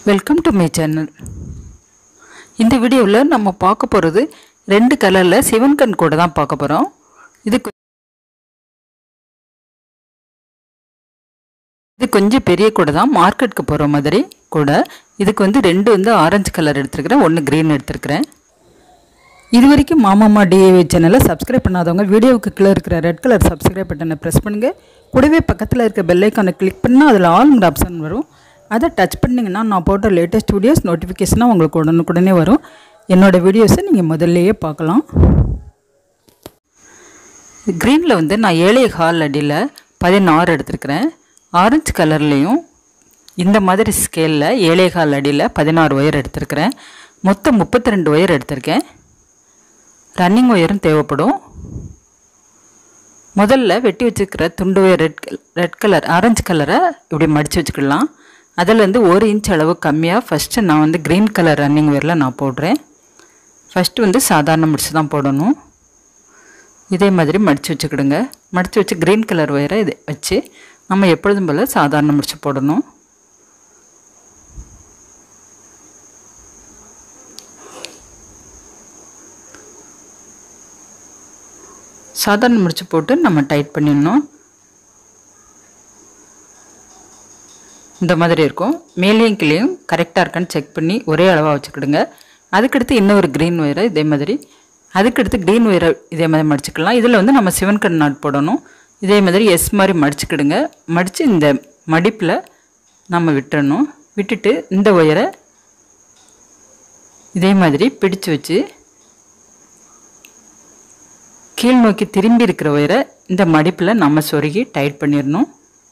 welcome to my channel இந்த வீடியோவில் நம்ம பார்க்க போகிறது ரெண்டு கலரில் சிவன் கண் கூட தான் பார்க்க போகிறோம் இது கொ- இது கொஞ்சம் பெரிய கூட தான் மார்க்கெட்டுக்கு போகிற மாதிரி கூட இதுக்கு வந்து ரெண்டு வந்து ஆரஞ்சு கலர் எடுத்துருக்கிறேன் ஒன்று க்ரீன் எடுத்துருக்கிறேன் இது வரைக்கும் மாமாமா டிஏவி சேனலை சப்ஸ்கிரைப் பண்ணாதவங்க வீடியோவுக்கு கீழே இருக்கிற ரெட் கலர் சப்ஸ்கிரைப் பட்டனை ப்ரெஸ் பண்ணுங்கள் கூடவே பக்கத்தில் இருக்க பெல் ஐக்கானை கிளிக் பண்ணால் அதில் ஆல்ங்கிற ஆப்ஷன் வரும் அதை டச் பண்ணிங்கன்னா நான் போட்ட லேட்டஸ்ட் வீடியோஸ் நோட்டிஃபிகேஷனாக உங்களுக்கு உடனுக்குடனே வரும் என்னோடய வீடியோஸை நீங்கள் முதல்லையே பார்க்கலாம் க்ரீனில் வந்து நான் ஏழை ஹால் அடியில் பதினாறு எடுத்திருக்கிறேன் ஆரஞ்சு கலர்லேயும் இந்த மாதிரி ஸ்கேலில் ஏழை ஹால் அடியில் பதினாறு ஒயர் எடுத்திருக்கிறேன் மொத்தம் முப்பத்தி ரெண்டு ஒயர் எடுத்திருக்கேன் ரன்னிங் ஒயரும் தேவைப்படும் முதல்ல வெட்டி வச்சுக்கிற துண்டு wire red red colour orange கலரை இப்படி மடித்து வச்சுக்கலாம் அதில் வந்து ஒரு இன்ச் அளவு கம்மியாக ஃபஸ்ட்டு நான் வந்து க்ரீன் கலர் ரன்னிங் ஒயரில் நான் போடுறேன் ஃபஸ்ட்டு வந்து சாதாரண முடிச்சு தான் போடணும் இதே மாதிரி மடித்து வச்சுக்கிடுங்க மடித்து வச்சு க்ரீன் கலர் ஒயரை இது வச்சு நம்ம எப்பொழுதும் போல் சாதாரண முடிச்சு போடணும் சாதாரண முடிச்சு போட்டு நம்ம டைட் பண்ணிடணும் இந்த மாதிரி இருக்கும் மேலேயும் கீழேயும் கரெக்டாக இருக்கான்னு செக் பண்ணி ஒரே அளவாக வச்சுக்கிடுங்க அதுக்கடுத்து இன்னொரு க்ரீன் ஒயரை இதே மாதிரி அதுக்கடுத்து க்ரீன் ஒயரை இதே மாதிரி மடிச்சுக்கலாம் இதில் வந்து நம்ம சிவன் கண் நாட் போடணும் இதே மாதிரி எஸ் மாதிரி மடிச்சுக்கிடுங்க மடித்து இந்த மடிப்பில் நம்ம விட்டுறணும் விட்டுட்டு இந்த ஒயரை இதே மாதிரி பிடிச்சு வச்சு கீழ் நோக்கி திரும்பி இருக்கிற ஒயரை இந்த மடிப்பில் நம்ம சொருகி டைட் பண்ணிடணும்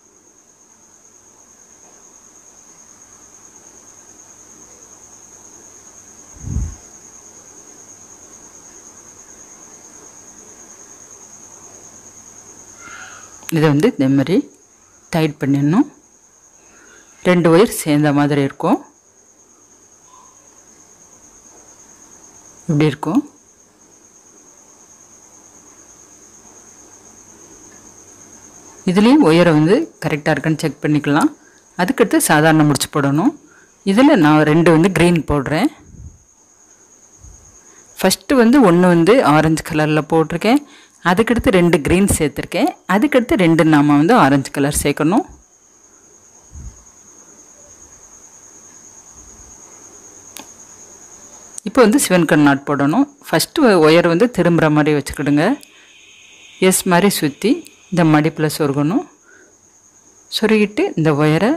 இதை வந்து இதே மாதிரி டைட் பண்ணிடணும் ரெண்டு ஒயர் சேர்ந்த மாதிரி இருக்கும் இப்படி இருக்கும் இதுலேயும் ஒயரை வந்து கரெக்டாக இருக்கான்னு செக் பண்ணிக்கலாம் அதுக்கடுத்து சாதாரண முடிச்சு போடணும் இதில் நான் ரெண்டு வந்து க்ரீன் போடுறேன் ஃபஸ்ட்டு வந்து ஒன்று வந்து ஆரஞ்சு கலரில் போட்டிருக்கேன் அதுக்கடுத்து ரெண்டு க்ரீன் சேர்த்துருக்கேன் அதுக்கடுத்து ரெண்டு நாம வந்து ஆரஞ்சு கலர் சேர்க்கணும் இப்போ வந்து சிவன் கண் நாட் போடணும் ஃபஸ்ட்டு ஒயர் வந்து திரும்புகிற மாதிரி வச்சுக்கிடுங்க எஸ் மாதிரி சுற்றி இந்த மடிப்பில் சொருகணும் சொருகிட்டு இந்த ஒயரை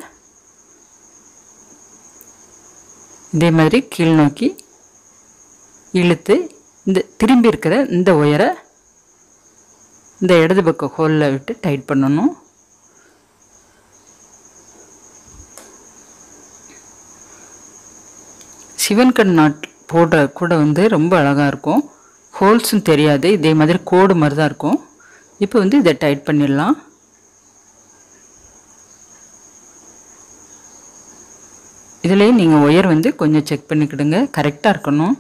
இதே மாதிரி கீழ் நோக்கி இழுத்து இந்த திரும்பி இருக்கிற இந்த ஒயரை இந்த இடது பக்கம் ஹோலில் விட்டு டைட் பண்ணணும் சிவன் கண் நாட் போடுற கூட வந்து ரொம்ப அழகாக இருக்கும் ஹோல்ஸும் தெரியாது இதே மாதிரி கோடு மாதிரி தான் இருக்கும் இப்போ வந்து இதை டைட் பண்ணிடலாம் இதுலேயும் நீங்கள் ஒயர் வந்து கொஞ்சம் செக் பண்ணிக்கிடுங்க கரெக்டாக இருக்கணும்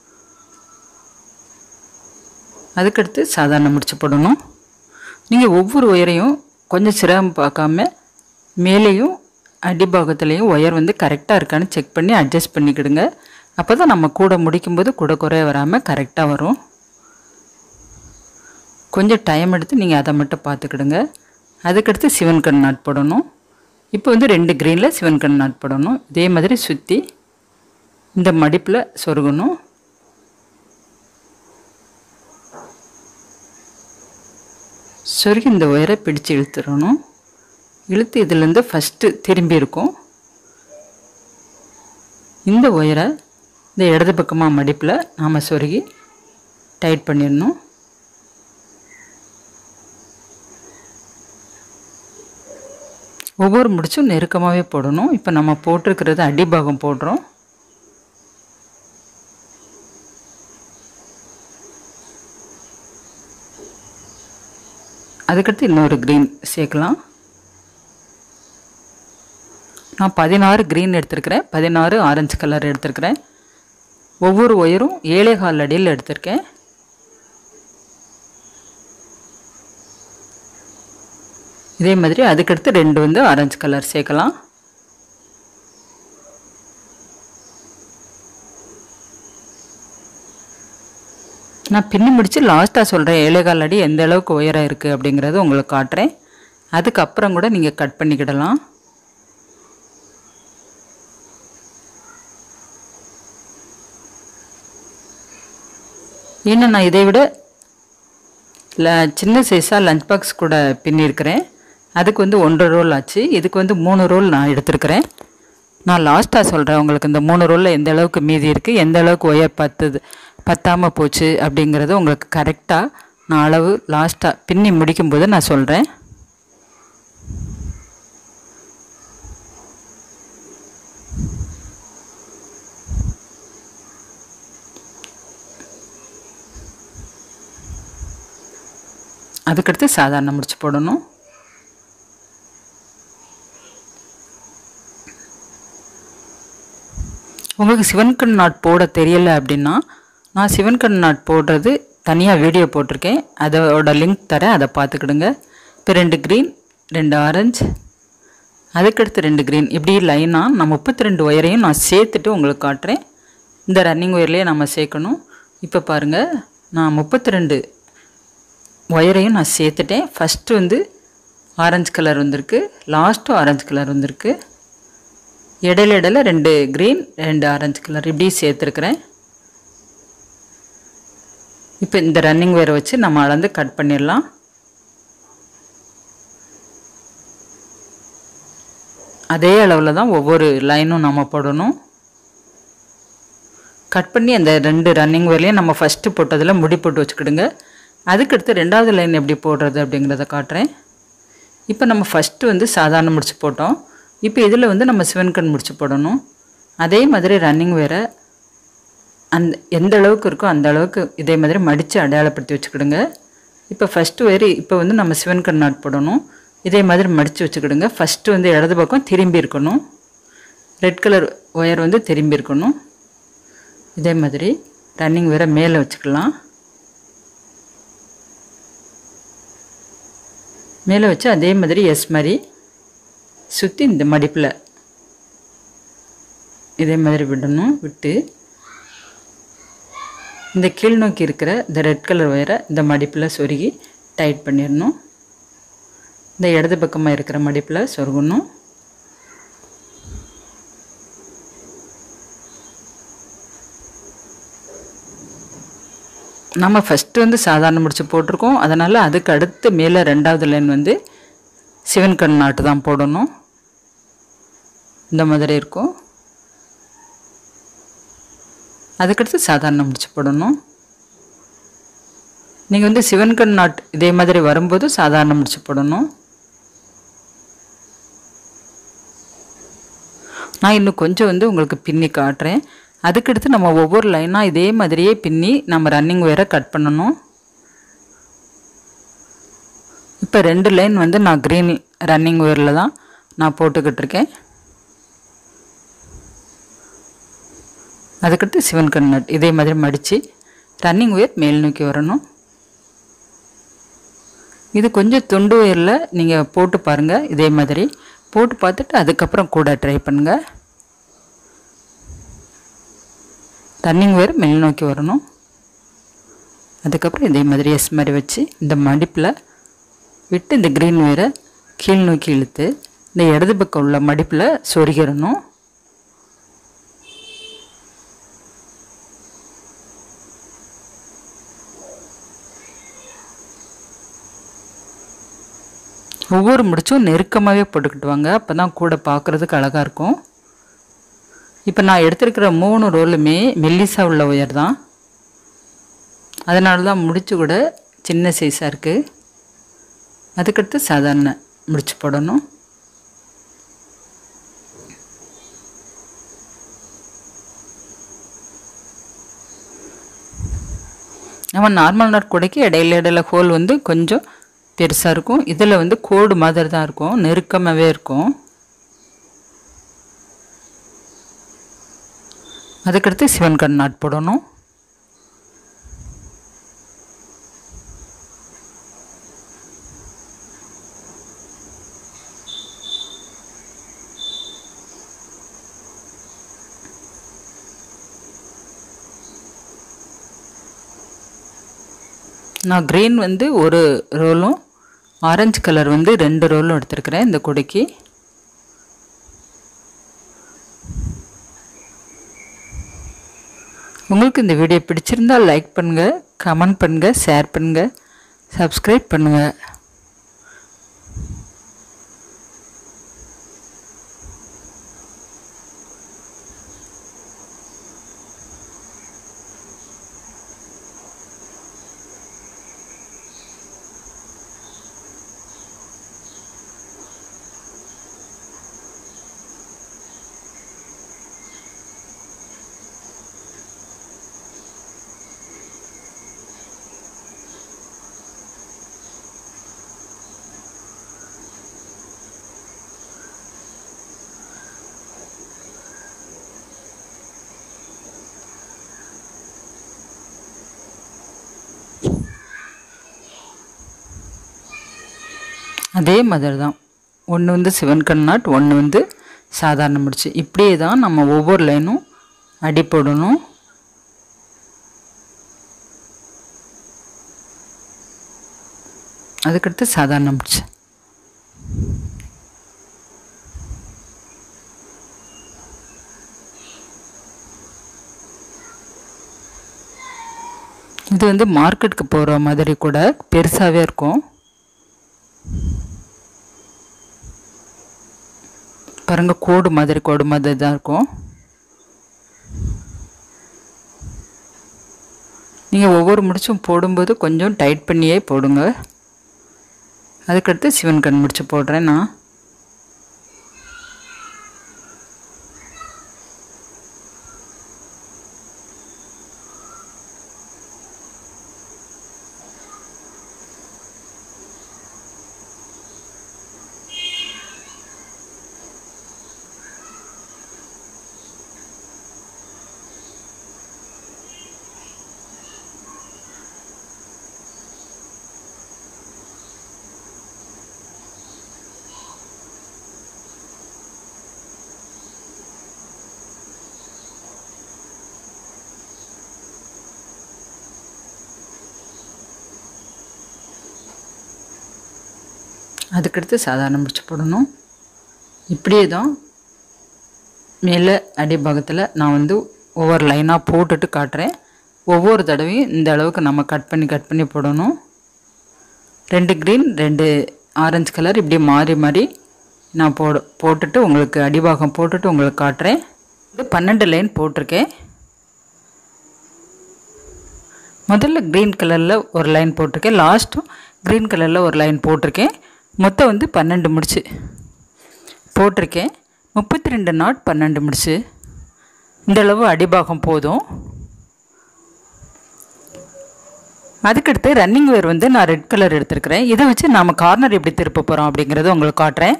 அதுக்கடுத்து சாதாரண முடிச்சு போடணும் நீங்கள் ஒவ்வொரு ஒயரையும் கொஞ்சம் சிரமம் பார்க்காம மேலேயும் அடிபாகத்துலேயும் ஒயர் வந்து கரெக்டாக இருக்கான்னு செக் பண்ணி அட்ஜஸ்ட் பண்ணிக்கிடுங்க அப்போ தான் நம்ம கூட முடிக்கும்போது கூட குறைய வராமல் கரெக்டாக வரும் கொஞ்சம் டைம் எடுத்து நீங்கள் அதை மட்டும் பார்த்துக்கிடுங்க அதுக்கடுத்து சிவன் கண் நாட் போடணும் இப்போ வந்து ரெண்டு க்ரீனில் சிவன் கண் நாட் போடணும் இதே மாதிரி சுற்றி இந்த மடிப்பில் சொருகணும் சொருகி இந்த ஒயரை பிடிச்சு இழுத்துடணும் இழுத்து இதுலேருந்து ஃபஸ்ட்டு திரும்பி இருக்கும் இந்த ஒயரை இந்த இடது பக்கமாக மடிப்பில் நாம் சொருகி டைட் பண்ணிடணும் ஒவ்வொரு முடிச்சும் நெருக்கமாகவே போடணும் இப்போ நம்ம போட்டிருக்கிறது அடிபாகம் போடுறோம் அதுக்கடுத்து இன்னொரு க்ரீன் சேர்க்கலாம் நான் பதினாறு க்ரீன் எடுத்திருக்கிறேன் பதினாறு ஆரஞ்சு கலர் எடுத்திருக்கிறேன் ஒவ்வொரு ஒயரும் ஏழே கால் அடியில் எடுத்திருக்கேன் இதே மாதிரி அதுக்கடுத்து ரெண்டு வந்து ஆரஞ்சு கலர் சேர்க்கலாம் நான் பின்னி முடித்து லாஸ்ட்டாக சொல்கிறேன் ஏழேகால் அடி எந்த அளவுக்கு உயரம் இருக்குது அப்படிங்கிறது உங்களுக்கு காட்டுறேன் அதுக்கப்புறம் கூட நீங்கள் கட் பண்ணிக்கிடலாம் இன்னும் நான் இதை விட ல சின்ன சைஸாக லஞ்ச் பாக்ஸ் கூட பின்னியிருக்கிறேன் அதுக்கு வந்து ஒன்றரை ரோல் ஆச்சு இதுக்கு வந்து மூணு ரோல் நான் எடுத்திருக்கிறேன் நான் லாஸ்ட்டாக சொல்கிறேன் உங்களுக்கு இந்த மூணு ரோலில் எந்த அளவுக்கு மீதி இருக்குது எந்த அளவுக்கு ஒயர் பத்துது பத்தாமல் போச்சு அப்படிங்கிறது உங்களுக்கு கரெக்டாக நான் அளவு லாஸ்ட்டாக பின்னி முடிக்கும்போது நான் சொல்கிறேன் அதுக்கடுத்து சாதாரண முடிச்சு போடணும் உங்களுக்கு சிவன்கண் நாட் போட தெரியல அப்படின்னா நான் சிவன்கண் நாட் போடுறது தனியாக வீடியோ போட்டிருக்கேன் அதோட லிங்க் தரேன் அதை பார்த்துக்கிடுங்க இப்போ ரெண்டு க்ரீன் ரெண்டு ஆரஞ்சு அதுக்கடுத்து ரெண்டு க்ரீன் இப்படி லைனாக நான் முப்பத்தி ரெண்டு ஒயரையும் நான் சேர்த்துட்டு உங்களுக்கு காட்டுறேன் இந்த ரன்னிங் ஒயர்லேயே நம்ம சேர்க்கணும் இப்போ பாருங்கள் நான் முப்பத்தி ரெண்டு ஒயரையும் நான் சேர்த்துட்டேன் ஃபஸ்ட்டு வந்து ஆரஞ்சு கலர் வந்திருக்கு லாஸ்ட்டும் ஆரஞ்சு கலர் வந்திருக்கு இடையில இடையில ரெண்டு க்ரீன் ரெண்டு ஆரஞ்சு கலர் இப்படி சேர்த்துருக்குறேன் இப்போ இந்த ரன்னிங் வேரை வச்சு நம்ம அளந்து கட் பண்ணிடலாம் அதே அளவில் தான் ஒவ்வொரு லைனும் நம்ம போடணும் கட் பண்ணி அந்த ரெண்டு ரன்னிங் வேர்லையும் நம்ம ஃபஸ்ட்டு போட்டதில் முடி போட்டு வச்சுக்கிடுங்க அதுக்கடுத்து ரெண்டாவது லைன் எப்படி போடுறது அப்படிங்கிறத காட்டுறேன் இப்போ நம்ம ஃபஸ்ட்டு வந்து சாதாரண முடிச்சு போட்டோம் இப்போ இதில் வந்து நம்ம சிவன்கண் முடிச்சு போடணும் அதே மாதிரி ரன்னிங் வேற அந்த எந்த அளவுக்கு இருக்கோ அந்த அளவுக்கு இதே மாதிரி மடித்து அடையாளப்படுத்தி வச்சுக்கிடுங்க இப்போ ஃபஸ்ட்டு வேறு இப்போ வந்து நம்ம சிவன்கண் நாட் போடணும் இதே மாதிரி மடித்து வச்சுக்கிடுங்க ஃபஸ்ட்டு வந்து இடது பக்கம் திரும்பி இருக்கணும் ரெட் கலர் ஒயர் வந்து திரும்பி இருக்கணும் இதே மாதிரி ரன்னிங் வேற மேலே வச்சுக்கலாம் மேலே வச்சு அதே மாதிரி எஸ் மாதிரி சுற்றி இந்த மடிப்பில் இதே மாதிரி விடணும் விட்டு இந்த கீழ் நோக்கி இருக்கிற இந்த ரெட் கலர் ஒயரை இந்த மடிப்பில் சொருகி டைட் பண்ணிடணும் இந்த இடது பக்கமாக இருக்கிற மடிப்பில் சொருகணும் நம்ம ஃபஸ்ட்டு வந்து சாதாரண முடிச்சு போட்டிருக்கோம் அதனால் அதுக்கு அடுத்து மேலே ரெண்டாவது லைன் வந்து சிவன் கண் நாட்டு தான் போடணும் இந்த மாதிரி இருக்கும் அதுக்கடுத்து சாதாரண முடிச்சு போடணும் நீங்கள் வந்து சிவன் கண் நாட் இதே மாதிரி வரும்போது சாதாரண முடிச்சு போடணும் நான் இன்னும் கொஞ்சம் வந்து உங்களுக்கு பின்னி காட்டுறேன் அதுக்கடுத்து நம்ம ஒவ்வொரு லைனாக இதே மாதிரியே பின்னி நம்ம ரன்னிங் ஒயரை கட் பண்ணணும் இப்போ ரெண்டு லைன் வந்து நான் க்ரீன் ரன்னிங் ஒயரில் தான் நான் போட்டுக்கிட்டு இருக்கேன் அதுக்கடுத்து சிவன் கண்ணட் இதே மாதிரி மடித்து ரன்னிங் ஒயர் மேல் நோக்கி வரணும் இது கொஞ்சம் துண்டு ஒயரில் நீங்கள் போட்டு பாருங்கள் இதே மாதிரி போட்டு பார்த்துட்டு அதுக்கப்புறம் கூட ட்ரை பண்ணுங்கள் ரன்னிங் வேர் மேல் நோக்கி வரணும் அதுக்கப்புறம் இதே மாதிரி எஸ் மாதிரி வச்சு இந்த மடிப்பில் விட்டு இந்த க்ரீன் வேரை கீழ் நோக்கி இழுத்து இந்த இடது பக்கம் உள்ள மடிப்பில் சொருகிடணும் ஒவ்வொரு முடிச்சும் நெருக்கமாகவே போட்டுக்கிட்டு வாங்க அப்போ தான் கூட பார்க்குறதுக்கு அழகாக இருக்கும் இப்போ நான் எடுத்திருக்கிற மூணு ரோலுமே மெல்லிசா உள்ள உயர் தான் அதனால தான் முடிச்சு கூட சின்ன சைஸாக இருக்குது அதுக்கடுத்து சாதாரண முடிச்சு போடணும் நம்ம நார்மல் நாட் கூடைக்கு இடையில இடையில ஹோல் வந்து கொஞ்சம் பெருசாக இருக்கும் இதில் வந்து கோடு மாதிரி தான் இருக்கும் நெருக்கமாகவே இருக்கும் அதுக்கடுத்து சிவன் கண் நாட் போடணும் நான் க்ரீன் வந்து ஒரு ரோலும் ஆரஞ்சு கலர் வந்து ரெண்டு ரோலும் எடுத்திருக்கிறேன் இந்த கொடிக்கு உங்களுக்கு இந்த வீடியோ பிடிச்சிருந்தால் லைக் பண்ணுங்கள் கமெண்ட் பண்ணுங்கள் ஷேர் பண்ணுங்கள் சப்ஸ்கிரைப் பண்ணுங்கள் அதே மாதிரி தான் ஒன்று வந்து சிவன் கண்ணாட் ஒன்று வந்து சாதாரண முடிச்சு இப்படியே தான் நம்ம ஒவ்வொரு லைனும் அடி போடணும் அதுக்கடுத்து சாதாரண முடிச்சு இது வந்து மார்க்கெட்டுக்கு போகிற மாதிரி கூட பெருசாகவே இருக்கும் பாருங்க கோடு மாதிரி கோடு மாதிரி தான் இருக்கும் நீங்கள் ஒவ்வொரு முடிச்சும் போடும்போது கொஞ்சம் டைட் பண்ணியே போடுங்க அதுக்கடுத்து சிவன் கண் முடிச்சு போடுறேன் நான் அதுக்கடுத்து சாதாரண முடிச்சு போடணும் இப்படியே தான் மேலே அடிபாகத்தில் நான் வந்து ஒவ்வொரு லைனாக போட்டுட்டு காட்டுறேன் ஒவ்வொரு தடவையும் இந்த அளவுக்கு நம்ம கட் பண்ணி கட் பண்ணி போடணும் ரெண்டு க்ரீன் ரெண்டு ஆரஞ்சு கலர் இப்படி மாறி மாறி நான் போட போட்டுட்டு உங்களுக்கு அடிபாகம் போட்டுட்டு உங்களுக்கு காட்டுறேன் இது பன்னெண்டு லைன் போட்டிருக்கேன் முதல்ல க்ரீன் கலரில் ஒரு லைன் போட்டிருக்கேன் லாஸ்ட்டும் க்ரீன் கலரில் ஒரு லைன் போட்டிருக்கேன் மொத்தம் வந்து பன்னெண்டு முடிச்சு போட்டிருக்கேன் முப்பத்தி ரெண்டு நாட் பன்னெண்டு முடிச்சு இந்த அளவு அடிபாகம் போதும் அதுக்கடுத்து ரன்னிங் வேர் வந்து நான் ரெட் கலர் எடுத்திருக்கிறேன் இதை வச்சு நாம் கார்னர் எப்படி திருப்ப போகிறோம் அப்படிங்கிறத உங்களுக்கு காட்டுறேன்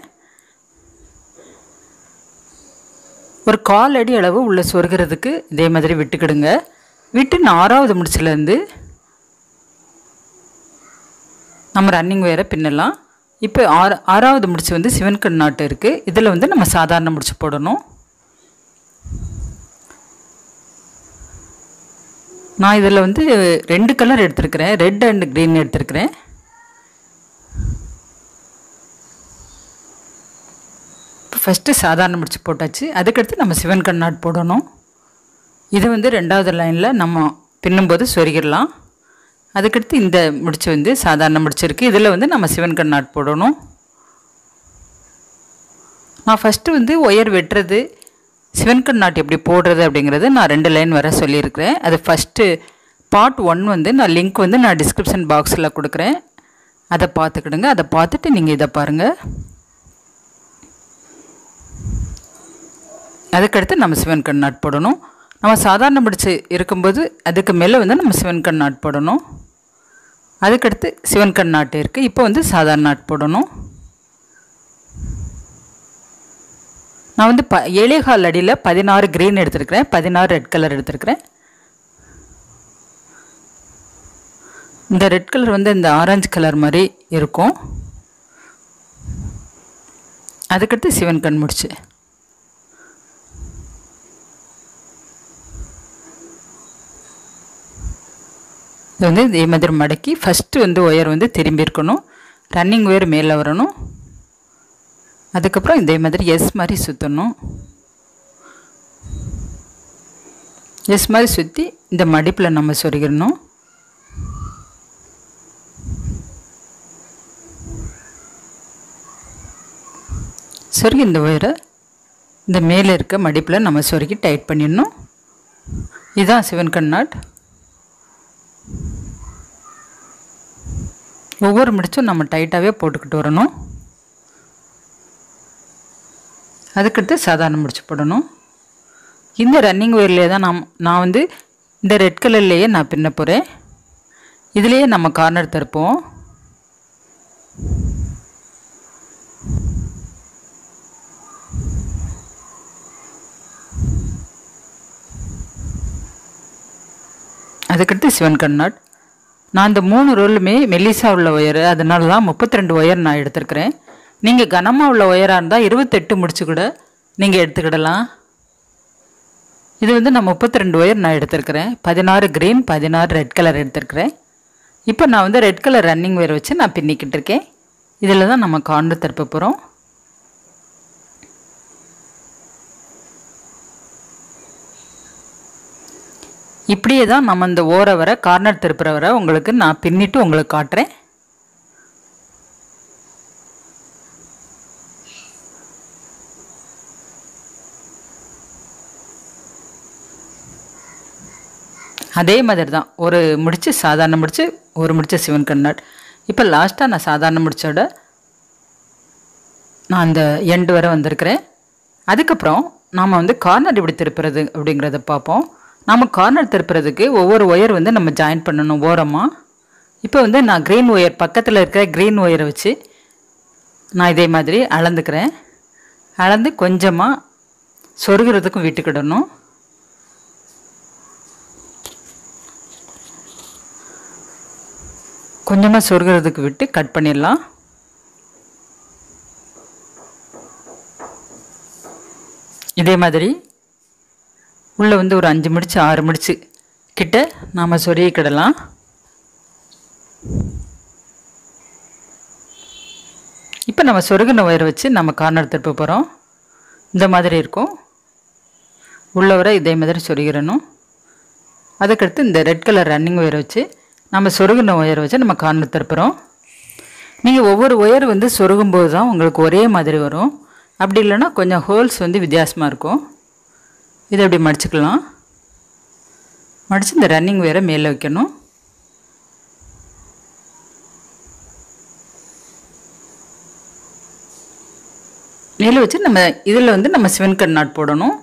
ஒரு கால் அடி அளவு உள்ளே சொருகிறதுக்கு இதே மாதிரி விட்டுக்கிடுங்க விட்டு நான் ஆறாவது முடிச்சிலேருந்து நம்ம ரன்னிங் வேரை பின்னலாம் இப்போ ஆறு ஆறாவது முடிச்சு வந்து சிவன் கண் நாட்டு இருக்குது இதில் வந்து நம்ம சாதாரண முடிச்சு போடணும் நான் இதில் வந்து ரெண்டு கலர் எடுத்திருக்கிறேன் ரெட் அண்ட் க்ரீன் எடுத்திருக்கிறேன் இப்போ ஃபஸ்ட்டு சாதாரண முடிச்சு போட்டாச்சு அதுக்கடுத்து நம்ம சிவன் கண் நாட் போடணும் இது வந்து ரெண்டாவது லைனில் நம்ம பின்னும்போது சொருகிடலாம் அதுக்கடுத்து இந்த முடிச்சு வந்து சாதாரண முடிச்சிருக்கு இதில் வந்து நம்ம சிவன் கண் நாட் போடணும் நான் ஃபஸ்ட்டு வந்து ஒயர் வெட்டுறது சிவன் கண் நாட் எப்படி போடுறது அப்படிங்கிறது நான் ரெண்டு லைன் வர சொல்லியிருக்கிறேன் அது ஃபஸ்ட்டு பார்ட் ஒன் வந்து நான் லிங்க் வந்து நான் டிஸ்கிரிப்ஷன் பாக்ஸில் கொடுக்குறேன் அதை பார்த்துக்கிடுங்க அதை பார்த்துட்டு நீங்கள் இதை பாருங்கள் அதுக்கடுத்து நம்ம சிவன் கண் நாட் போடணும் நம்ம சாதாரண முடிச்சு இருக்கும்போது அதுக்கு மேலே வந்து நம்ம சிவன் கண் நாட் போடணும் அதுக்கடுத்து சிவன் கண் நாட்டு இருக்குது இப்போ வந்து சாதாரண நாட் போடணும் நான் வந்து ப ஏழேகால் அடியில் பதினாறு க்ரீன் எடுத்திருக்கிறேன் பதினாறு ரெட் கலர் எடுத்திருக்கிறேன் இந்த ரெட் கலர் வந்து இந்த ஆரஞ்சு கலர் மாதிரி இருக்கும் அதுக்கடுத்து சிவன் கண் முடிச்சு இது வந்து இதே மாதிரி மடக்கி ஃபஸ்ட்டு வந்து ஒயர் வந்து திரும்பி இருக்கணும் ரன்னிங் ஒயர் மேலே வரணும் அதுக்கப்புறம் இதே மாதிரி எஸ் மாதிரி சுற்றணும் எஸ் மாதிரி சுற்றி இந்த மடிப்பில் நம்ம சொருகிடணும் சொருகி இந்த ஒயரை இந்த மேலே இருக்க மடிப்பில் நம்ம சொருகி டைட் பண்ணிடணும் இதுதான் சிவன் கண்ணாட் ஒவ்வொரு முடிச்சும் நம்ம டைட்டாகவே போட்டுக்கிட்டு வரணும் அதுக்கடுத்து சாதாரண முடிச்சு போடணும் இந்த ரன்னிங் ஒயர்லேயே தான் நான் நான் வந்து இந்த ரெட் கலர்லேயே நான் பின்ன போகிறேன் இதுலேயே நம்ம கார்னர் தருப்போம் அதுக்கடுத்து சிவன் கண்ணாட் நான் இந்த மூணு ரோலுமே மெல்லிசா உள்ள ஒயரு அதனால தான் முப்பத்தி ரெண்டு ஒயர் நான் எடுத்திருக்கிறேன் நீங்கள் கனமாக உள்ள ஒயராக இருந்தால் இருபத்தெட்டு முடிச்சு கூட நீங்கள் எடுத்துக்கிடலாம் இது வந்து நான் முப்பத்தி ரெண்டு ஒயர் நான் எடுத்திருக்கிறேன் பதினாறு க்ரீன் பதினாறு ரெட் கலர் எடுத்திருக்கிறேன் இப்போ நான் வந்து ரெட் கலர் ரன்னிங் ஒயர் வச்சு நான் பின்னிக்கிட்டு இருக்கேன் இதில் தான் நம்ம கார்னர் திருப்ப போகிறோம் இப்படியே தான் நம்ம இந்த ஓர வர கார்னர் திருப்புற வர உங்களுக்கு நான் பின்னிட்டு உங்களுக்கு காட்டுறேன் அதே மாதிரி தான் ஒரு முடிச்சு சாதாரண முடிச்சு ஒரு முடிச்ச சிவன் கண்ணாட் இப்போ லாஸ்ட்டாக நான் சாதாரண முடிச்சோட நான் அந்த எண்டு வரை வந்திருக்கிறேன் அதுக்கப்புறம் நாம் வந்து கார்னர் எப்படி திருப்புறது அப்படிங்கிறத பார்ப்போம் நாம் கார்னர் திருப்புறதுக்கு ஒவ்வொரு ஒயர் வந்து நம்ம ஜாயின் பண்ணணும் ஓரமாக இப்போ வந்து நான் க்ரீன் ஒயர் பக்கத்தில் இருக்கிற க்ரீன் ஒயரை வச்சு நான் இதே மாதிரி அளந்துக்கிறேன் அளந்து கொஞ்சமாக சொருகிறதுக்கும் விட்டுக்கிடணும் கொஞ்சமாக சொருகிறதுக்கு விட்டு கட் பண்ணிடலாம் இதே மாதிரி உள்ளே வந்து ஒரு அஞ்சு முடிச்சு ஆறு முடிச்சு கிட்ட நாம் சொருகிக்கிடலாம் இப்போ நம்ம சொருகின ஒயரை வச்சு நம்ம கார்னர் திருப்ப போகிறோம் இந்த மாதிரி இருக்கும் உள்ள வர இதே மாதிரி சொருகிடணும் அதுக்கடுத்து இந்த ரெட் கலர் ரன்னிங் ஒயரை வச்சு நம்ம சொருகின ஒயரை வச்சு நம்ம கார்னர் திருப்புறோம் நீங்கள் ஒவ்வொரு ஒயர் வந்து சொருகும்போது தான் உங்களுக்கு ஒரே மாதிரி வரும் அப்படி இல்லைன்னா கொஞ்சம் ஹோல்ஸ் வந்து வித்தியாசமாக இருக்கும் இதை அப்படி மடிச்சுக்கலாம் மடித்து இந்த ரன்னிங் ஒயரை மேலே வைக்கணும் மேலே வச்சு நம்ம இதில் வந்து நம்ம சிவன் கண் நாட் போடணும்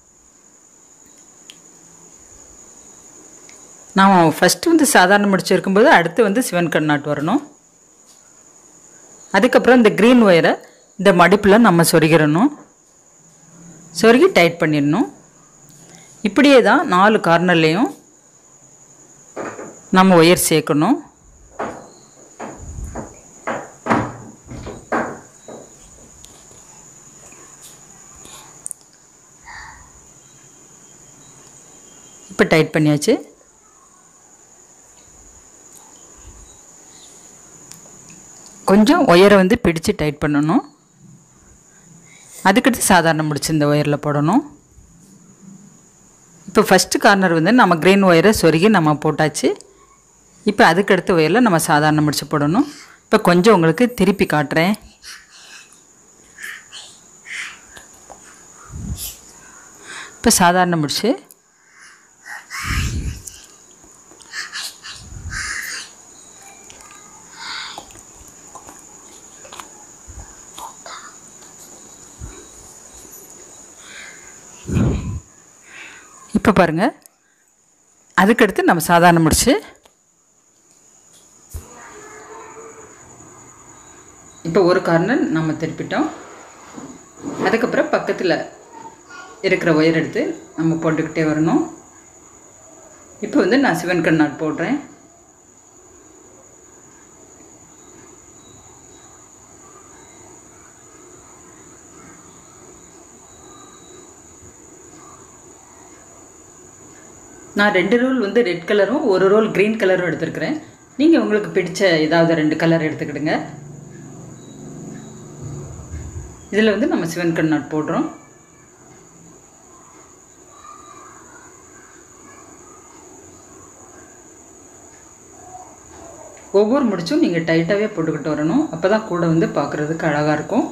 நாம் ஃபஸ்ட்டு வந்து சாதாரண முடிச்சு இருக்கும்போது அடுத்து வந்து சிவன் கண் நாட் வரணும் அதுக்கப்புறம் இந்த க்ரீன் ஒயரை இந்த மடிப்பில் நம்ம சொருகிடணும் சொருகி டைட் பண்ணிடணும் இப்படியே தான் நாலு கார்னர்லேயும் நம்ம ஒயர் சேர்க்கணும் இப்போ டைட் பண்ணியாச்சு கொஞ்சம் ஒயரை வந்து பிடிச்சு டைட் பண்ணணும் அதுக்கடுத்து சாதாரண முடிச்சு இந்த ஒயரில் போடணும் இப்போ ஃபஸ்ட்டு கார்னர் வந்து நம்ம க்ரீன் ஒயரை சொருகி நம்ம போட்டாச்சு இப்போ அதுக்கடுத்த ஒயரில் நம்ம சாதாரண முடிச்சு போடணும் இப்போ கொஞ்சம் உங்களுக்கு திருப்பி காட்டுறேன் இப்போ சாதாரண முடிச்சு இப்போ பாருங்கள் அதுக்கடுத்து நம்ம சாதாரண முடிச்சு இப்போ ஒரு கார்னர் நம்ம திருப்பிட்டோம் அதுக்கப்புறம் பக்கத்தில் இருக்கிற ஒயர் எடுத்து நம்ம போட்டுக்கிட்டே வரணும் இப்போ வந்து நான் சிவன் கண்ணாட் போடுறேன் நான் ரெண்டு ரோல் வந்து ரெட் கலரும் ஒரு ரோல் க்ரீன் கலரும் எடுத்துருக்கிறேன் நீங்கள் உங்களுக்கு பிடிச்ச ஏதாவது ரெண்டு கலர் எடுத்துக்கிடுங்க இதில் வந்து நம்ம சிவன் கண் நாட் போடுறோம் ஒவ்வொரு முடிச்சும் நீங்கள் டைட்டாகவே போட்டுக்கிட்டு வரணும் அப்போ தான் கூட வந்து பார்க்குறதுக்கு அழகாக இருக்கும்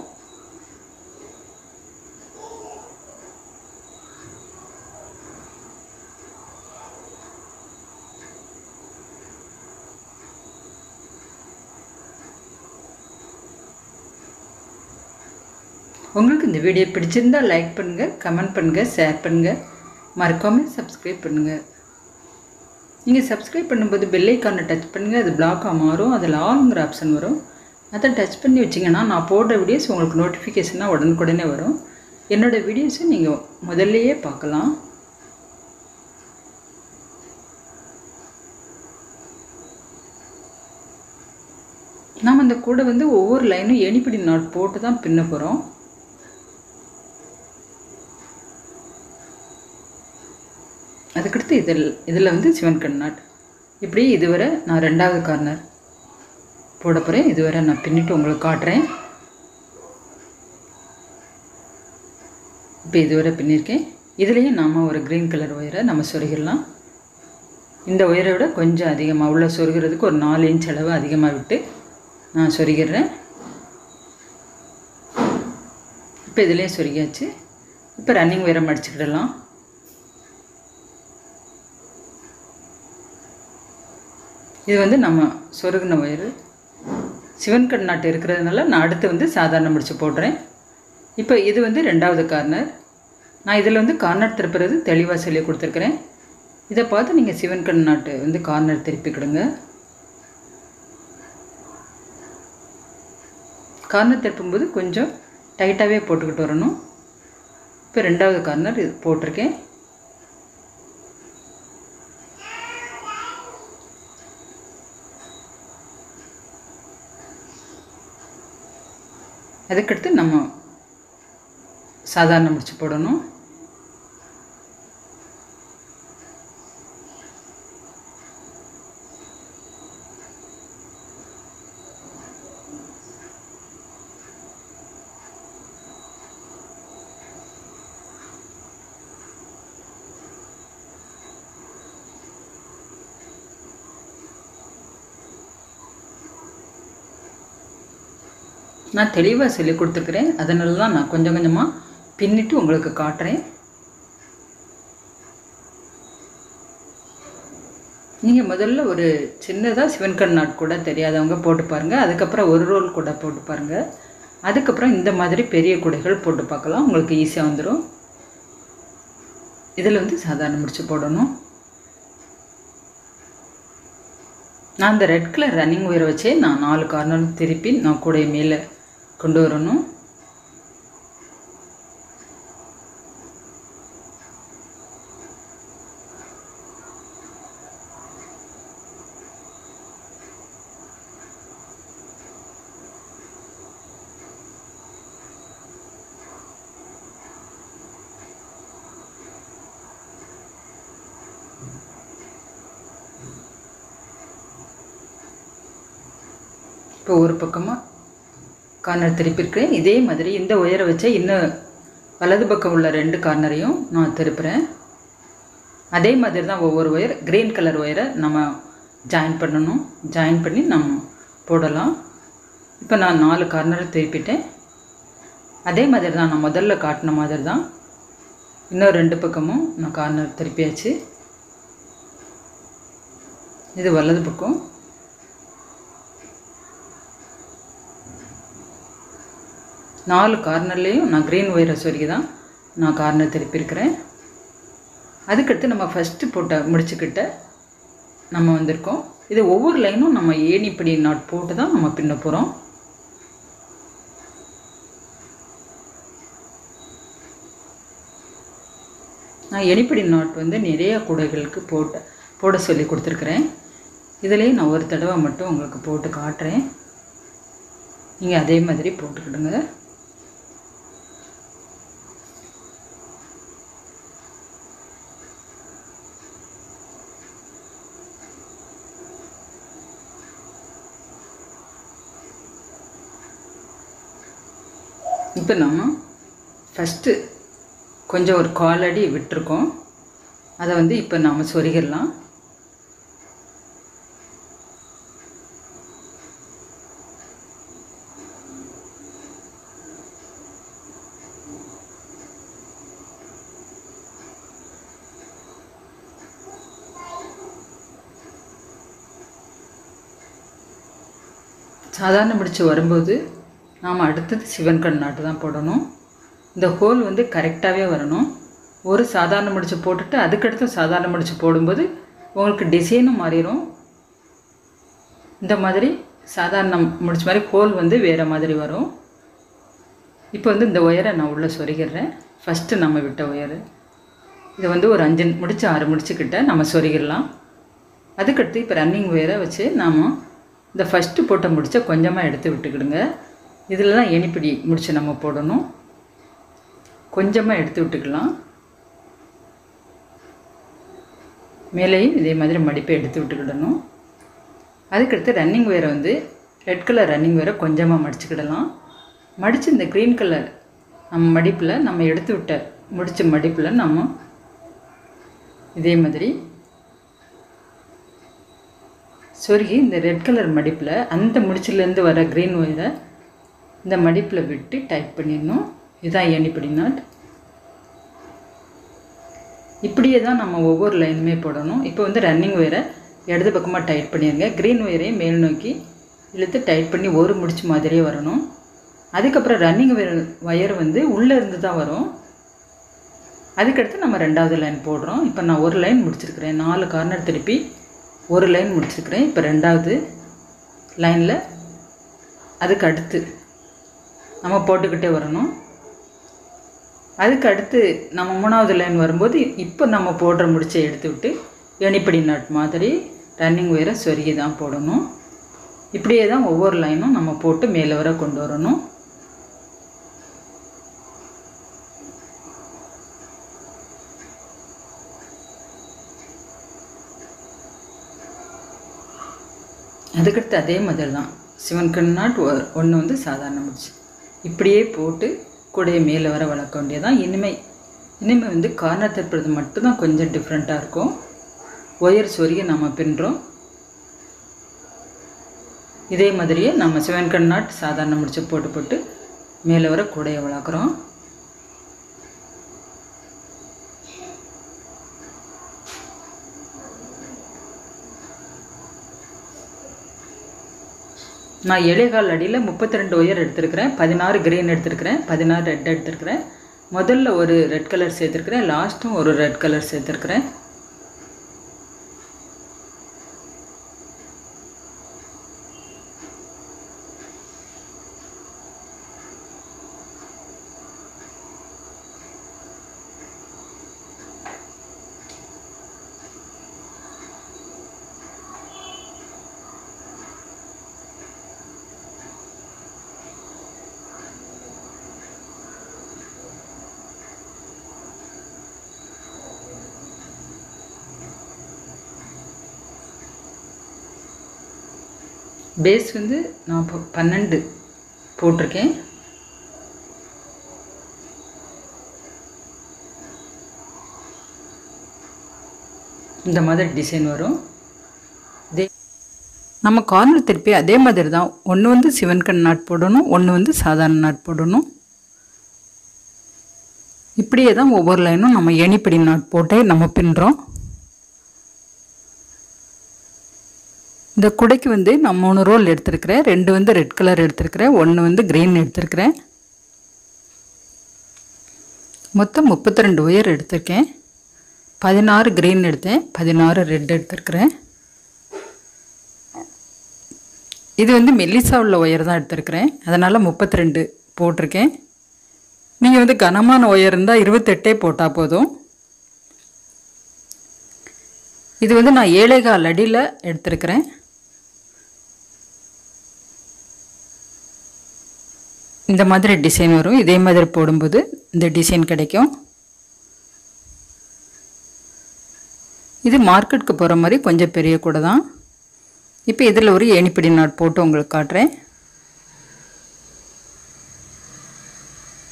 உங்களுக்கு இந்த வீடியோ பிடிச்சிருந்தா லைக் பண்ணுங்கள் கமெண்ட் பண்ணுங்கள் ஷேர் பண்ணுங்கள் மறக்காமல் சப்ஸ்கிரைப் பண்ணுங்கள் நீங்கள் சப்ஸ்கிரைப் பண்ணும்போது பெல் ஐக்கானை டச் பண்ணுங்கள் அது பிளாக்காக மாறும் அதில் ஆளுங்கிற ஆப்ஷன் வரும் அதை டச் பண்ணி வச்சிங்கன்னா நான் போடுற வீடியோஸ் உங்களுக்கு நோட்டிஃபிகேஷனாக உடனுக்குடனே வரும் என்னோடய வீடியோஸை நீங்கள் முதல்லையே பார்க்கலாம் நாம் அந்த கூடை வந்து ஒவ்வொரு லைனும் எணிப்படி நாட் போட்டு தான் பின்ன போகிறோம் அதுக்கடுத்து இதில் இதில் வந்து சிவன் கண்ணாட் இப்படி இதுவரை நான் ரெண்டாவது கார்னர் போட போகிறேன் இதுவரை நான் பின்னிட்டு உங்களுக்கு காட்டுறேன் இப்போ இதுவரை பின்னிருக்கேன் இதுலேயும் நாம் ஒரு க்ரீன் கலர் ஒயரை நம்ம சொருகிடலாம் இந்த ஒயரை விட கொஞ்சம் அதிகமாக உள்ள சொருகிறதுக்கு ஒரு நாலு இன்ச் அளவு அதிகமாக விட்டு நான் சொருகிடுறேன் இப்போ இதுலேயும் சொருகியாச்சு இப்போ ரன்னிங் ஒயரை மடிச்சுக்கிடலாம் இது வந்து நம்ம சொருகின ஒயரு சிவன் கண்ணாட்டு இருக்கிறதுனால நான் அடுத்து வந்து சாதாரண முடிச்சு போடுறேன் இப்போ இது வந்து ரெண்டாவது கார்னர் நான் இதில் வந்து கார்னர் திருப்புறது தெளிவாக சொல்லி கொடுத்துருக்குறேன் இதை பார்த்து நீங்கள் சிவன் கண்ணாட்டு வந்து கார்னர் திருப்பிக்கிடுங்க கார்னர் திருப்பும்போது கொஞ்சம் டைட்டாகவே போட்டுக்கிட்டு வரணும் இப்போ ரெண்டாவது கார்னர் இது போட்டிருக்கேன் அதுக்கடுத்து நம்ம சாதாரண முடிச்சு போடணும் நான் தெளிவாக சொல்லி கொடுத்துருக்குறேன் அதனால தான் நான் கொஞ்சம் கொஞ்சமாக பின்னிட்டு உங்களுக்கு காட்டுறேன் நீங்கள் முதல்ல ஒரு சின்னதாக சிவன்கண் நாட் கூட தெரியாதவங்க போட்டு பாருங்கள் அதுக்கப்புறம் ஒரு ரோல் கூட போட்டு பாருங்கள் அதுக்கப்புறம் இந்த மாதிரி பெரிய கூடைகள் போட்டு பார்க்கலாம் உங்களுக்கு ஈஸியாக வந்துடும் இதில் வந்து சாதாரண முடிச்சு போடணும் நான் அந்த ரெட் கலர் ரன்னிங் ஒயரை வச்சே நான் நாலு கார்னரும் திருப்பி நான் கூடை மேலே கொண்டு வரணும் இப்போ ஒரு பக்கமாக கார்னர் திருப்பியிருக்கிறேன் இதே மாதிரி இந்த உயரை வச்ச இன்னும் வலது பக்கம் உள்ள ரெண்டு கார்னரையும் நான் திருப்புறேன் அதே மாதிரி தான் ஒவ்வொரு ஒயர் க்ரீன் கலர் ஒயரை நம்ம ஜாயின் பண்ணணும் ஜாயின் பண்ணி நம்ம போடலாம் இப்போ நான் நாலு கார்னரை திருப்பிட்டேன் அதே மாதிரி தான் நான் முதல்ல காட்டின மாதிரி தான் இன்னும் ரெண்டு பக்கமும் நான் கார்னர் திருப்பியாச்சு இது வலது பக்கம் நாலு கார்னர்லேயும் நான் க்ரீன் ஒயரை சொருகி தான் நான் கார்னர் திருப்பியிருக்கிறேன் அதுக்கடுத்து நம்ம ஃபஸ்ட்டு போட்ட முடிச்சுக்கிட்ட நம்ம வந்திருக்கோம் இது ஒவ்வொரு லைனும் நம்ம ஏணிப்படி நாட் போட்டு தான் நம்ம பின்ன போகிறோம் நான் எணிப்படி நாட் வந்து நிறைய கூடைகளுக்கு போட்ட போட சொல்லி கொடுத்துருக்குறேன் இதுலேயும் நான் ஒரு தடவை மட்டும் உங்களுக்கு போட்டு காட்டுறேன் நீங்கள் அதே மாதிரி போட்டுக்கிடுங்க இப்போ நம்ம ஃபஸ்ட்டு கொஞ்சம் ஒரு கால் அடி விட்டுருக்கோம் அதை வந்து இப்போ நாம் சொருகிடலாம் சாதாரண முடிச்சு வரும்போது நாம் அடுத்தது சிவன் கண் நாட்டு தான் போடணும் இந்த ஹோல் வந்து கரெக்டாகவே வரணும் ஒரு சாதாரண முடிச்சு போட்டுட்டு அதுக்கடுத்து சாதாரண முடிச்சு போடும்போது உங்களுக்கு டிசைனும் மாறிடும் இந்த மாதிரி சாதாரண முடிச்ச மாதிரி ஹோல் வந்து வேறு மாதிரி வரும் இப்போ வந்து இந்த ஒயரை நான் உள்ளே சொருகிடுறேன் ஃபஸ்ட்டு நம்ம விட்ட ஒயரு இது வந்து ஒரு அஞ்சு முடிச்சு ஆறு முடிச்சுக்கிட்ட நம்ம சொருகிடலாம் அதுக்கடுத்து இப்போ ரன்னிங் ஒயரை வச்சு நாம் இந்த ஃபஸ்ட்டு போட்ட முடிச்ச கொஞ்சமாக எடுத்து விட்டுக்கிடுங்க இதில் தான் எனிப்பிடி முடிச்சு நம்ம போடணும் கொஞ்சமாக எடுத்து விட்டுக்கலாம் மேலேயும் இதே மாதிரி மடிப்பை எடுத்து விட்டுக்கிடணும் அதுக்கடுத்து ரன்னிங் வேரை வந்து ரெட் கலர் ரன்னிங் வேரை கொஞ்சமாக மடிச்சுக்கிடலாம் மடித்து இந்த க்ரீன் கலர் நம்ம மடிப்பில் நம்ம எடுத்து விட்ட முடிச்ச மடிப்பில் நம்ம இதே மாதிரி சொருகி இந்த ரெட் கலர் மடிப்பில் அந்த முடிச்சிலேருந்து வர க்ரீன் ஒயரை இந்த மடிப்பில் விட்டு டைட் பண்ணிடணும் இதுதான் எண்ணிப்படி நாட் இப்படியே தான் நம்ம ஒவ்வொரு லைனுமே போடணும் இப்போ வந்து ரன்னிங் ஒயரை இடது பக்கமாக டைட் பண்ணிடுங்க க்ரீன் ஒயரையும் மேல் நோக்கி இழுத்து டைட் பண்ணி ஒரு முடிச்சு மாதிரியே வரணும் அதுக்கப்புறம் ரன்னிங் ஒயர் ஒயர் வந்து உள்ளே இருந்து தான் வரும் அதுக்கடுத்து நம்ம ரெண்டாவது லைன் போடுறோம் இப்போ நான் ஒரு லைன் முடிச்சிருக்கிறேன் நாலு கார்னர் திருப்பி ஒரு லைன் முடிச்சிருக்கிறேன் இப்போ ரெண்டாவது லைனில் அதுக்கு அடுத்து நம்ம போட்டுக்கிட்டே வரணும் அதுக்கு அடுத்து நம்ம மூணாவது லைன் வரும்போது இப்போ நம்ம போடுற முடிச்சை எடுத்து விட்டு எணிப்படி நட் மாதிரி ரன்னிங் ஒயரை சொருகி தான் போடணும் இப்படியே தான் ஒவ்வொரு லைனும் நம்ம போட்டு மேலே வர கொண்டு வரணும் அதுக்கடுத்து அதே மாதிரி தான் சிவன் கண்ணாட் ஒன்று வந்து சாதாரண முடிச்சு இப்படியே போட்டு கூடைய மேலே வர வளர்க்க வேண்டியதான் இனிமே இனிமேல் வந்து கார்னர் திருப்புறது மட்டும்தான் கொஞ்சம் டிஃப்ரெண்ட்டாக இருக்கும் ஒயர் சொருகி நம்ம பின்னுறோம் இதே மாதிரியே நம்ம சிவன் கண்ணாட் சாதாரண முடிச்சு போட்டு போட்டு மேலே வர கூடையை வளர்க்குறோம் நான் ஏழேகால் அடியில் முப்பத்தி ரெண்டு ஒயர் எடுத்திருக்கிறேன் பதினாறு கிரீன் எடுத்திருக்கிறேன் பதினாறு ரெட் எடுத்திருக்கிறேன் முதல்ல ஒரு ரெட் கலர் சேர்த்துருக்கிறேன் லாஸ்ட்டும் ஒரு ரெட் கலர் சேர்த்துருக்கிறேன் பேஸ் வந்து நான் இப்போ பன்னெண்டு போட்டிருக்கேன் இந்த மாதிரி டிசைன் வரும் இதே நம்ம கார்னர் திருப்பி அதே மாதிரி தான் ஒன்று வந்து சிவன் கண் நாட் போடணும் ஒன்று வந்து சாதாரண நாட் போடணும் இப்படியே தான் ஒவ்வொரு லைனும் நம்ம எணிப்படி நாட் போட்டே நம்ம பின்னுறோம் இந்த குடைக்கு வந்து நான் மூணு ரோல் எடுத்திருக்கிறேன் ரெண்டு வந்து ரெட் கலர் எடுத்திருக்கிறேன் ஒன்று வந்து க்ரீன் எடுத்திருக்கிறேன் மொத்தம் முப்பத்தி ரெண்டு ஒயர் எடுத்திருக்கேன் பதினாறு க்ரீன் எடுத்தேன் பதினாறு ரெட் எடுத்திருக்கிறேன் இது வந்து மெல்லிசா உள்ள ஒயர் தான் எடுத்திருக்கிறேன் அதனால் முப்பத்தி ரெண்டு போட்டிருக்கேன் நீங்கள் வந்து கனமான ஒயர் இருந்தால் இருபத்தெட்டே போட்டால் போதும் இது வந்து நான் ஏழைகால் அடியில் எடுத்திருக்கிறேன் இந்த மாதிரி டிசைன் வரும் இதே மாதிரி போடும்போது இந்த டிசைன் கிடைக்கும் இது மார்க்கெட்டுக்கு போகிற மாதிரி கொஞ்சம் பெரிய கூட தான் இப்போ இதில் ஒரு ஏணிப்படி நாட் போட்டு உங்களுக்கு காட்டுறேன்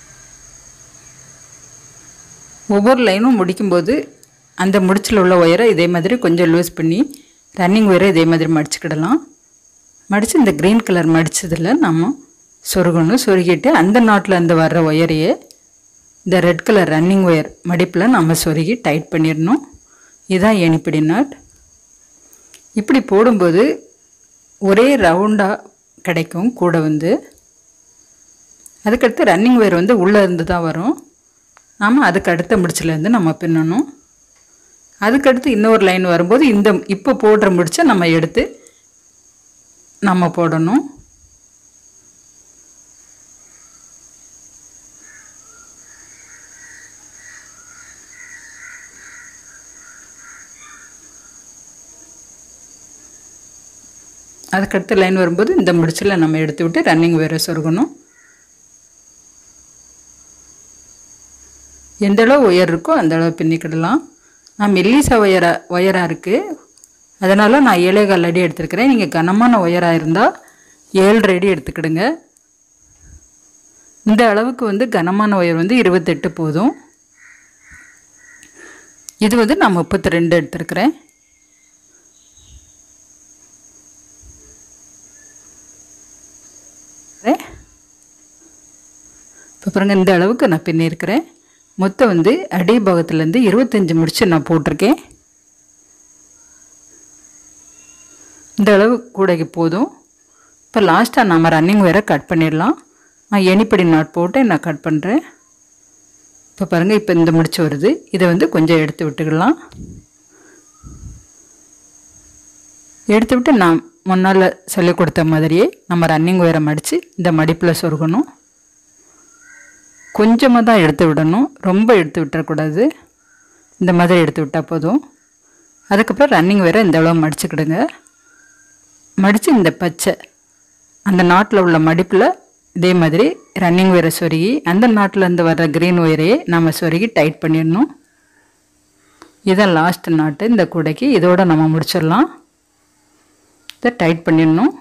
ஒவ்வொரு லைனும் முடிக்கும்போது அந்த முடிச்சில் உள்ள ஒயரை இதே மாதிரி கொஞ்சம் லூஸ் பண்ணி ரன்னிங் ஒயரை இதே மாதிரி மடிச்சுக்கிடலாம் மடித்து இந்த க்ரீன் கலர் மடித்ததில் நம்ம சொருகணும் சொருகிட்டு அந்த நாட்டில் இருந்து வர்ற ஒயரையே இந்த ரெட் கலர் ரன்னிங் ஒயர் மடிப்பில் நம்ம சொருகி டைட் பண்ணிடணும் இதுதான் ஏணிப்பிடி நாட் இப்படி போடும்போது ஒரே ரவுண்டாக கிடைக்கும் கூட வந்து அதுக்கடுத்து ரன்னிங் ஒயர் வந்து உள்ளே இருந்து தான் வரும் நாம் அதுக்கு அடுத்த முடிச்சிலேருந்து நம்ம பின்னணும் அதுக்கடுத்து இன்னொரு லைன் வரும்போது இந்த இப்போ போடுற முடிச்சை நம்ம எடுத்து நம்ம போடணும் அதுக்கடுத்து லைன் வரும்போது இந்த முடிச்சில் நம்ம எடுத்து விட்டு ரன்னிங் வேற சொருகணும் எந்த அளவு ஒயர் இருக்கோ அந்த அளவு பின்னிக்கிடலாம் நான் மெல்லிசா ஒயரா ஒயராக இருக்குது அதனால் நான் ஏழேகால் அடி எடுத்துருக்கிறேன் நீங்கள் கனமான ஒயராக இருந்தால் ஏழரை அடி எடுத்துக்கிடுங்க இந்த அளவுக்கு வந்து கனமான ஒயர் வந்து இருபத்தெட்டு போதும் இது வந்து நான் முப்பத்தி ரெண்டு எடுத்துருக்கிறேன் இப்போ பாருங்கள் இந்த அளவுக்கு நான் பின்னிருக்கிறேன் மொத்தம் வந்து அடி பாகத்துலேருந்து இருபத்தஞ்சி முடிச்சு நான் போட்டிருக்கேன் இந்த அளவு கூடைக்கு போதும் இப்போ லாஸ்ட்டாக நம்ம ரன்னிங் வேற கட் பண்ணிடலாம் நான் எனிப்படி நாட் போட்டு நான் கட் பண்ணுறேன் இப்போ பாருங்கள் இப்போ இந்த முடிச்சு வருது இதை வந்து கொஞ்சம் எடுத்து விட்டுக்கலாம் எடுத்து விட்டு நான் முன்னால் சொல்லிக் கொடுத்த மாதிரியே நம்ம ரன்னிங் ஒயரை மடித்து இந்த மடிப்பில் சொருகணும் கொஞ்சமாக தான் எடுத்து விடணும் ரொம்ப எடுத்து விட்டுறக்கூடாது இந்த மாதிரி எடுத்து விட்டால் போதும் அதுக்கப்புறம் ரன்னிங் வேறு இந்த அளவு மடிச்சுக்கிடுங்க மடித்து இந்த பச்சை அந்த நாட்டில் உள்ள மடிப்பில் இதே மாதிரி ரன்னிங் ஒயரை சொருகி அந்த நாட்டிலேருந்து வர்ற க்ரீன் ஒயரையே நம்ம சொருகி டைட் பண்ணிடணும் இதான் லாஸ்ட் நாட்டு இந்த கூடைக்கு இதோட நம்ம முடிச்சிடலாம் இதை டைட் பண்ணிடணும்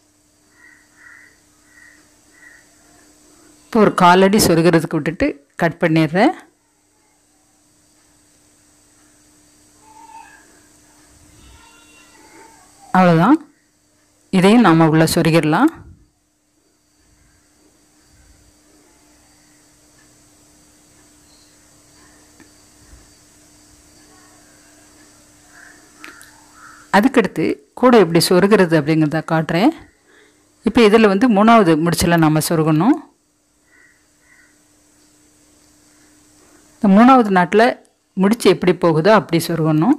இப்போ ஒரு காலடி சொருகிறதுக்கு விட்டுட்டு கட் பண்ணிடுறேன் அவ்வளோதான் இதையும் நாம் உள்ளே சொருகிடலாம் அதுக்கடுத்து கூட எப்படி சொருகிறது அப்படிங்கிறத காட்டுறேன் இப்போ இதில் வந்து மூணாவது முடிச்சில் நம்ம சொருகணும் இந்த மூணாவது நாட்டில் முடிச்சு எப்படி போகுதோ அப்படி சொருகணும்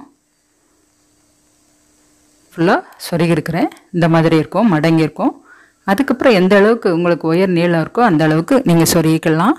ஃபுல்லாக சொருகிருக்கிறேன் இந்த மாதிரி இருக்கும் மடங்கி இருக்கும் அதுக்கப்புறம் எந்த அளவுக்கு உங்களுக்கு உயர் நீளம் இருக்கோ அந்த அளவுக்கு நீங்கள் சொருகிக்கலாம்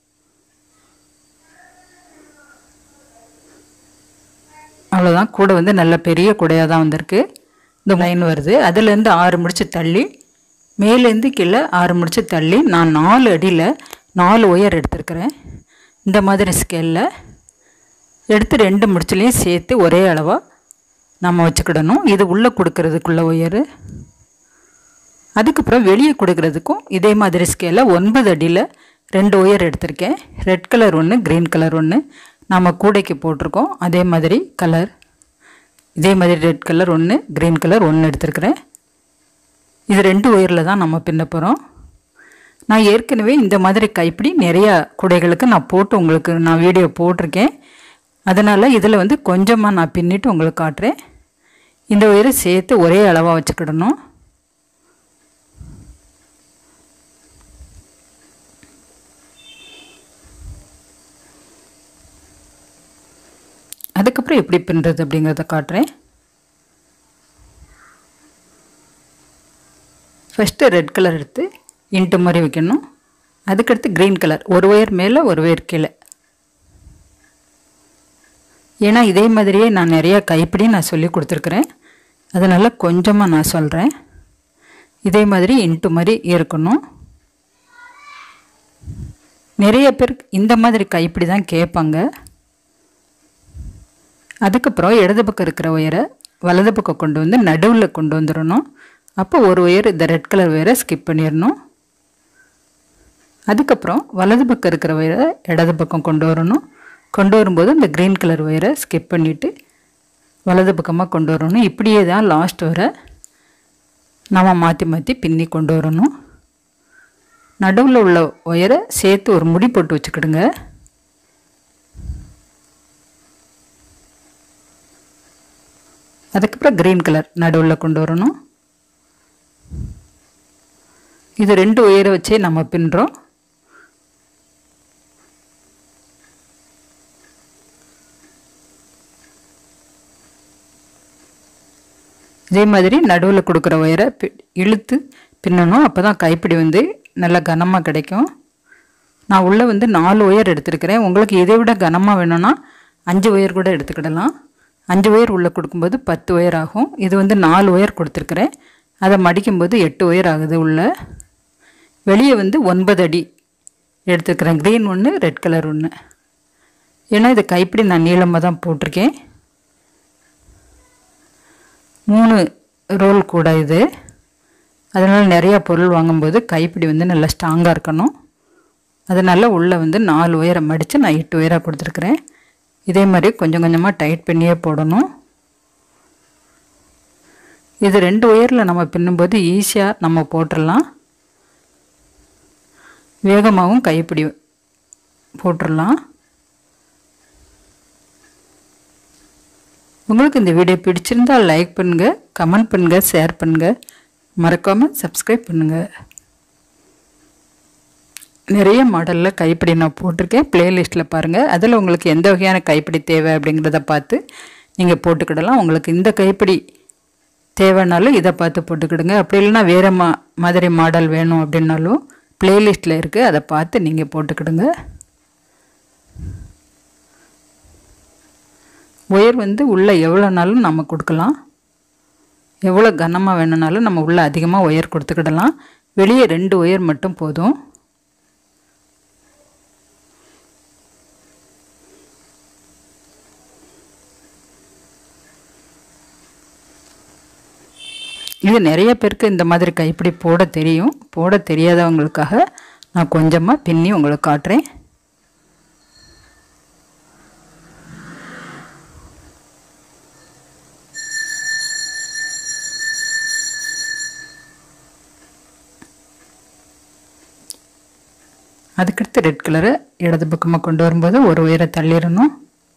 அவ்வளோதான் கூட வந்து நல்ல பெரிய கூடையாக தான் வந்திருக்கு இந்த லைன் வருது அதுலேருந்து ஆறு முடிச்சு தள்ளி மேலேருந்து கீழே ஆறு முடிச்சு தள்ளி நான் நாலு அடியில் நாலு ஒயர் எடுத்திருக்கிறேன் இந்த மாதிரி ஸ்கேலில் எடுத்து ரெண்டு முடிச்சுலையும் சேர்த்து ஒரே அளவாக நம்ம வச்சுக்கிடணும் இது உள்ளே கொடுக்கறதுக்குள்ள ஒயரு அதுக்கப்புறம் வெளியே கொடுக்கறதுக்கும் இதே மாதிரி ஸ்கேலில் ஒன்பது அடியில் ரெண்டு ஒயர் எடுத்திருக்கேன் ரெட் கலர் ஒன்று க்ரீன் கலர் ஒன்று நம்ம கூடைக்கு போட்டிருக்கோம் அதே மாதிரி கலர் இதே மாதிரி ரெட் கலர் ஒன்று க்ரீன் கலர் ஒன்று எடுத்திருக்கிறேன் இது ரெண்டு ஒயரில் தான் நம்ம பின்ன போகிறோம் நான் ஏற்கனவே இந்த மாதிரி கைப்பிடி நிறையா குடைகளுக்கு நான் போட்டு உங்களுக்கு நான் வீடியோ போட்டிருக்கேன் அதனால் இதில் வந்து கொஞ்சமாக நான் பின்னிட்டு உங்களுக்கு காட்டுறேன் இந்த ஒயரை சேர்த்து ஒரே அளவாக வச்சுக்கிடணும் அதுக்கப்புறம் எப்படி பின்னுறது அப்படிங்கிறத காட்டுறேன் ஃபஸ்ட்டு ரெட் கலர் எடுத்து இன்ட்டு மாதிரி வைக்கணும் அதுக்கடுத்து க்ரீன் கலர் ஒரு ஒயர் மேலே ஒரு ஒயர் கீழே ஏன்னா இதே மாதிரியே நான் நிறையா கைப்பிடி நான் சொல்லி கொடுத்துருக்குறேன் அதனால் கொஞ்சமாக நான் சொல்கிறேன் இதே மாதிரி இன்ட்டு மாதிரி இருக்கணும் நிறைய பேர் இந்த மாதிரி கைப்பிடி தான் கேட்பாங்க அதுக்கப்புறம் இடது பக்கம் இருக்கிற ஒயரை வலது பக்கம் கொண்டு வந்து நடுவில் கொண்டு வந்துடணும் அப்போ ஒரு ஒயர் இந்த ரெட் கலர் ஒயரை ஸ்கிப் பண்ணிடணும் அதுக்கப்புறம் வலது பக்கம் இருக்கிற ஒயரை இடது பக்கம் கொண்டு வரணும் கொண்டு வரும்போது இந்த க்ரீன் கலர் ஒயரை ஸ்கிப் பண்ணிவிட்டு வலது பக்கமாக கொண்டு வரணும் இப்படியே தான் லாஸ்ட் வர நம்ம மாற்றி மாற்றி பின்னி கொண்டு வரணும் நடுவில் உள்ள ஒயரை சேர்த்து ஒரு முடி போட்டு வச்சுக்கிடுங்க அதுக்கப்புறம் க்ரீன் கலர் நடுவில் கொண்டு வரணும் இது ரெண்டு உயரை வச்சே நம்ம பின்னுறோம் இதே மாதிரி நடுவில் கொடுக்குற ஒயரை பி- இழுத்து பின்னணும் அப்போ தான் கைப்பிடி வந்து நல்லா கனமாக கிடைக்கும் நான் உள்ளே வந்து நாலு ஒயர் எடுத்துருக்கிறேன் உங்களுக்கு இதை விட கனமாக வேணும்னா அஞ்சு ஒயர் கூட எடுத்துக்கிடலாம் அஞ்சு ஒயர் உள்ளே கொடுக்கும்போது பத்து ஒயர் ஆகும் இது வந்து நாலு ஒயர் கொடுத்துருக்குறேன் அதை மடிக்கும்போது எட்டு ஒயர் ஆகுது உள்ள வெளியே வந்து ஒன்பது அடி எடுத்துருக்கிறேன் க்ரீன் ஒன்று ரெட் கலர் ஒன்று ஏன்னா இது கைப்பிடி நான் நீளமாக தான் போட்டிருக்கேன் மூணு ரோல் கூட இது அதனால் நிறையா பொருள் வாங்கும்போது கைப்பிடி வந்து நல்லா ஸ்ட்ராங்காக இருக்கணும் அதனால் உள்ளே வந்து நாலு உயரை மடித்து நான் எட்டு உயராக கொடுத்துருக்குறேன் இதே மாதிரி கொஞ்சம் கொஞ்சமாக டைட் பண்ணியே போடணும் இது ரெண்டு உயரில் நம்ம பின்னும்போது ஈஸியாக நம்ம போட்டுடலாம் வேகமாகவும் கைப்பிடி போட்டுடலாம் உங்களுக்கு இந்த வீடியோ பிடிச்சிருந்தால் லைக் பண்ணுங்கள் கமெண்ட் பண்ணுங்கள் ஷேர் பண்ணுங்கள் மறக்காமல் சப்ஸ்கிரைப் பண்ணுங்கள் நிறைய மாடலில் கைப்பிடி நான் போட்டிருக்கேன் ப்ளேலிஸ்ட்டில் பாருங்கள் அதில் உங்களுக்கு எந்த வகையான கைப்பிடி தேவை அப்படிங்கிறத பார்த்து நீங்கள் போட்டுக்கிடலாம் உங்களுக்கு இந்த கைப்பிடி தேவைனாலும் இதை பார்த்து போட்டுக்கிடுங்க அப்படி இல்லைன்னா வேறு மா மாதிரி மாடல் வேணும் அப்படின்னாலும் ப்ளேலிஸ்ட்டில் இருக்குது அதை பார்த்து நீங்கள் போட்டுக்கிடுங்க ஒயர் வந்து உள்ளே எவ்வளோனாலும் நம்ம கொடுக்கலாம் எவ்வளோ கனமாக வேணும்னாலும் நம்ம உள்ளே அதிகமாக ஒயர் கொடுத்துக்கிடலாம் வெளியே ரெண்டு ஒயர் மட்டும் போதும் இது நிறைய பேருக்கு இந்த மாதிரி கைப்பிடி போட தெரியும் போட தெரியாதவங்களுக்காக நான் கொஞ்சமாக பின்னி உங்களுக்கு காட்டுறேன் அதுக்கடுத்து ரெட் கலரை இடது பக்கமாக கொண்டு வரும்போது ஒரு உயரை தள்ளிடணும்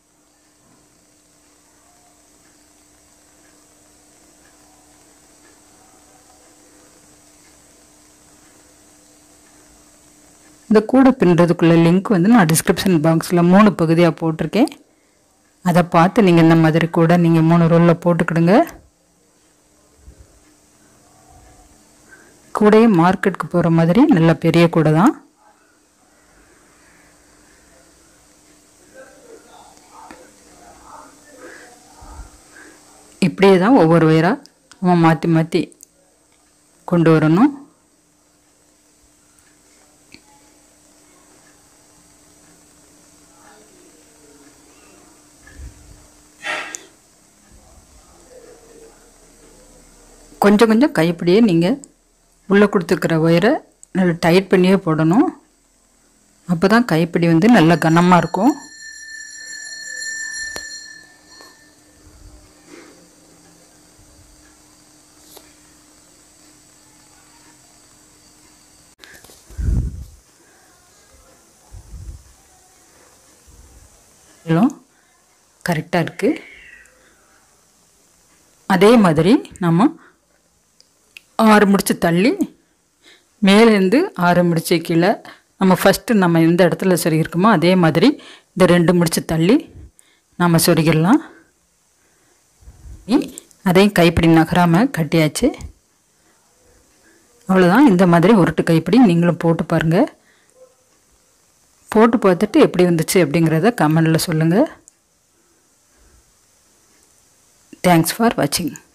இந்த கூடை பின்னுறதுக்குள்ள லிங்க் வந்து நான் டிஸ்கிரிப்ஷன் பாக்ஸில் மூணு பகுதியாக போட்டிருக்கேன் அதை பார்த்து நீங்கள் இந்த மாதிரி கூட நீங்கள் மூணு ரோலில் போட்டுக்கிடுங்க கூடையே மார்க்கெட்டுக்கு போகிற மாதிரி நல்ல பெரிய கூடை தான் இப்படியே தான் ஒவ்வொரு வயராக நம்ம மாற்றி மாற்றி கொண்டு வரணும் கொஞ்சம் கொஞ்சம் கைப்பிடியே நீங்கள் உள்ளே கொடுத்துருக்கிற ஒயரை நல்லா டைட் பண்ணியே போடணும் அப்போ தான் கைப்பிடி வந்து நல்ல கனமாக இருக்கும் எல்லாம் கரெக்டாக இருக்குது அதே மாதிரி நம்ம ஆறு முடிச்சு தள்ளி மேலேருந்து ஆறு முடிச்சு கீழே நம்ம ஃபஸ்ட்டு நம்ம எந்த இடத்துல சொருகிருக்கோமோ அதே மாதிரி இந்த ரெண்டு முடிச்சு தள்ளி நம்ம சொருகிடலாம் அதையும் கைப்பிடி நகராமல் கட்டியாச்சு அவ்வளோதான் இந்த மாதிரி உருட்டு கைப்பிடி நீங்களும் போட்டு பாருங்கள் போட்டு பார்த்துட்டு எப்படி வந்துச்சு அப்படிங்கிறத கமெண்டில் சொல்லுங்கள் தேங்க்ஸ் ஃபார் வாட்சிங்